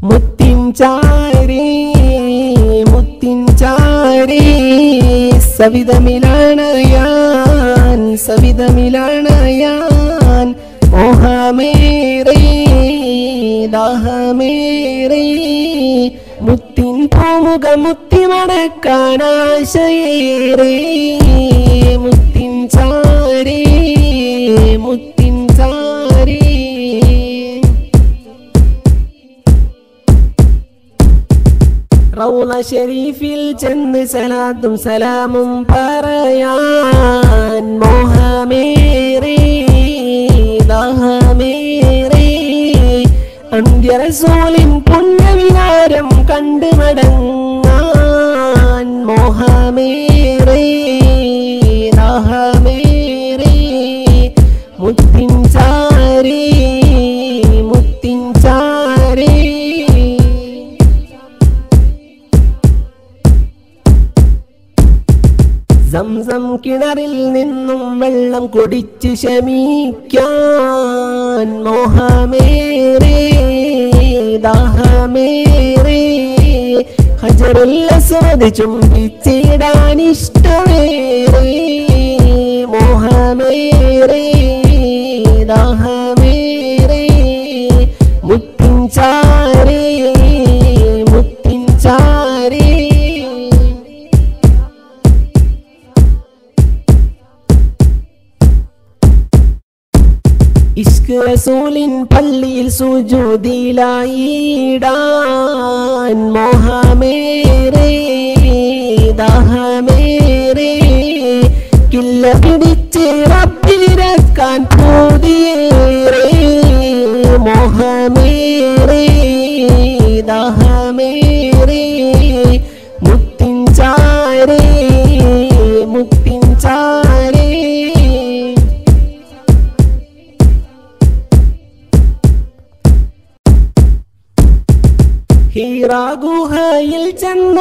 മുത്തിൻ ചാരി മുത്തിൻ ചാരി സവിതമിലാണ് ഞാൻ സവിതമിലാണ് ഞാൻ മോഹമേറെ ദാഹമേറെ മുത്തിൻ പൂമുഖ മുത്തി മടക്കാനാശയേറെ മുത്തിൻ ചാരി മുത്തിൻ ചാരി റൗള ഷരീഫിൽ ചെന്ന് സലാത്തും സലാമും പറയാൻ മോഹമേറെ ദാഹമേറെ അന്ത്യറസോലിൻ പുണ്യവികാരം കണ്ടു മടങ്ങാൻ മോഹമേറെ ദാഹമേറെ മുത്തിൻ ചാരേ മുത്തിൻ ചാരേ സംസം കിണറിൽ നിന്നും വെള്ളം കുടിച്ച് ശമിക്കാൻ മോഹമേറെ ദാഹമേറെ ഹജറുൽ അസ്വദ് ചുംബിച്ചിടാൻ ഇഷ്ടമേറെ മോഹമേറെ ദാഹമേറെ മുത്തിൻ ചാരേ മുത്തിൻ ചാരേ ഇഷ്ക് റസൂലിൻ പള്ളിയിൽ സുജൂദിലായിടാൻ മോഹമേറെ ദാഹമേറെ കില്ല പിടിച്ച് റബ്ബിലിരക്കാൻ പൂതിയേറെ മോഹമേറെ ദാഹമേറെ മുത്തിൻ ചാരേ മുത്തിൻ ചാരേ ഹീറാഗുഹയിൽ ചെന്ന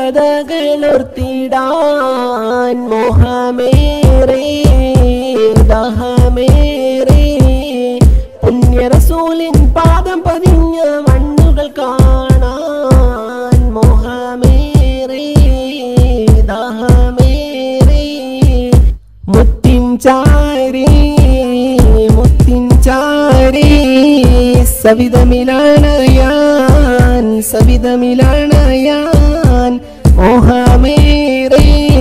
കഥകളൊർത്തിടാൻ മോഹമേറെ ദഹമേറെ പുണ്യറസൂലിൻ പാദം പതിഞ്ഞ മണ്ണുകൾ കാണാൻ മോഹമേറെ ദഹമേറെ മുത്തിൻ ചാരേ മുത്തിൻ ചാരേ സവിതമിലാണ് ഞാൻ സവിതമിലാണ് ഞാൻ മോഹമേറെ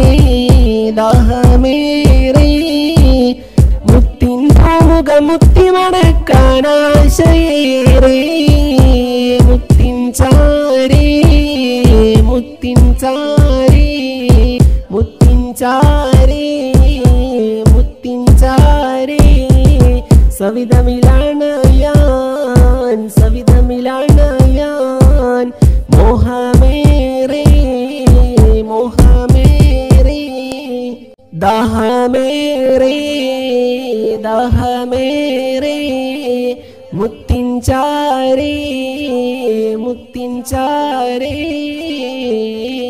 ദാഹമേറെ മുത്തിൻ പൂമുഖ മുത്തി മടക്കാനാശയേറെ മുത്തിൻ ചാരേ മുത്തിൻ ചാരേ മുത്തിൻ ചാരേ മുത്തിൻ ചാരേ സവിതമിലാണ് ഞാൻ സവിതമിലാണ് ഞാൻ മോഹമേറെ മോഹമേറെ ദാഹമേറെ ദാഹമേറെ മുത്തിൻ ചാരേ മുത്തിൻ ചാരേ